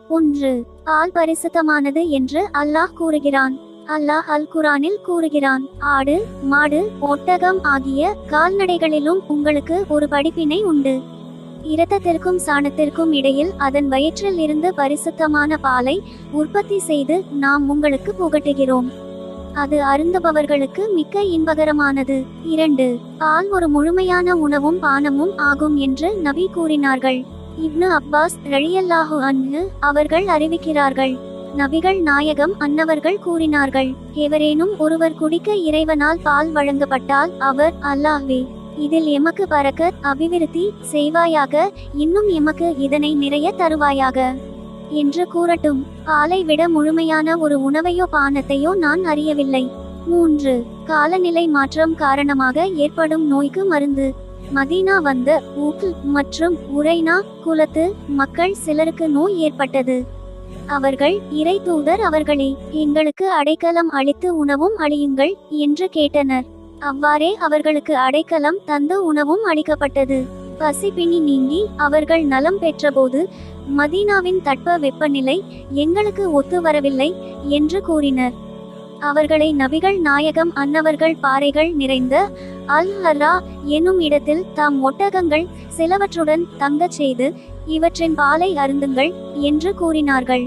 ஒன்று பால் பரிசுத்தமானது என்று அல்லாஹ் கூறுகிறான் அல்லாஹ் அல் குரானில் கூறுகிறான் ஆடு மாடு ஒட்டகம் ஆகிய கால்நடைகளிலும் உங்களுக்கு ஒரு படிப்பினை உண்டு இரத்தத்திற்கும் சாணத்திற்கும் இடையில் அதன் வயிற்றில் இருந்து பரிசுத்தமான பாலை உற்பத்தி செய்து நாம் உங்களுக்கு புகட்டுகிறோம் அது அருந்துபவர்களுக்கு மிக்க இன்பகரமானது இரண்டு பால் ஒரு முழுமையான உணவும் பானமும் ஆகும் என்று நபி கூறினார்கள் இப்னு அப்பாஸ் ரழியல்லாஹு அன்ஹு அவர்கள் அறிவிக்கிறார்கள் நபிகள் நாயகம் அன்னவர்கள் கூறினார்கள் எவரேனும் ஒருவர் குடிக்க இறைவனால் பால் வழங்கப்பட்டால் அவர் அல்லாஹ்வே இதில் எமக்கு பறக்கத் அபிவிருத்தி செய்வாயாக இன்னும் எமக்கு இதனை நிறைய தருவாயாக என்று கூறட்டும் பாலை விட முழுமையான ஒரு உணவையோ பானத்தையோ நான் அறியவில்லை மூன்று காலநிலை மாற்றம் காரணமாக ஏற்படும் நோய்க்கு மருந்து மதீனா வந்த ஊக் மற்றும் உரைனா குலத்து மக்கள் சிலருக்கு நோய் ஏற்பட்டது அவர்கள் இறை தூதர் அவர்களே எங்களுக்கு அடைக்கலம் அளித்து உணவும் அழியுங்கள் என்று கேட்டனர் அவ்வாறே அவர்களுக்கு அடைக்கலம் தந்து உணவும் அளிக்கப்பட்டது பசிப்பினி நீங்கி அவர்கள் நலம் பெற்றபோது மதீனாவின் தட்ப வெப்பநிலை எங்களுக்கு ஒத்து வரவில்லை என்று கூறினர் அவர்களை நபிகள் நாயகம் அன்னவர்கள் பாறைகள் நிறைந்த அல் ஹர்ரா எனும் இடத்தில் தாம் ஒட்டகங்கள் சிலவற்றுடன் தங்கச் செய்து இவற்றின் பாலை அருந்துங்கள் என்று கூறினார்கள்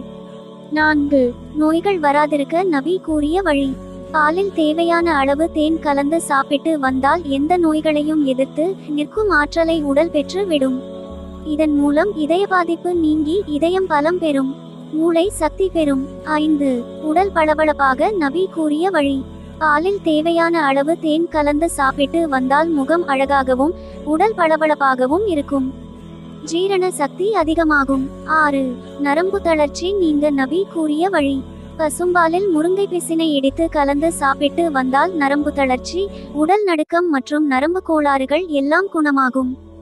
நான்கு நோய்கள் வராதிருக்க நபி கூறிய வழி பாலில் தேவையான அளவு தேன் கலந்து சாப்பிட்டு வந்தால் எந்த நோய்களையும் எதிர்த்து நிற்கும் ஆற்றலை உடல் பெற்று விடும் இதன் மூலம் இதய பாதிப்பு நீங்கி இதயம் பலம் பெறும் மூளை சக்தி பெறும் ஐந்து உடல் பளபளப்பாக நபி கூறிய வழி பாலில் தேவையான அளவு தேன் கலந்து சாப்பிட்டு வந்தால் முகம் அழகாகவும் உடல் பளபளப்பாகவும் இருக்கும் ஜீரண சக்தி அதிகமாகும் ஆறு நரம்பு தளர்ச்சி நீங்க நபி கூறிய வழி பசும்பாலில் முருங்கை பிசினை இடித்து கலந்து சாப்பிட்டு வந்தால் நரம்பு தளர்ச்சி உடல் நடுக்கம் மற்றும் நரம்பு கோளாறுகள் எல்லாம் குணமாகும்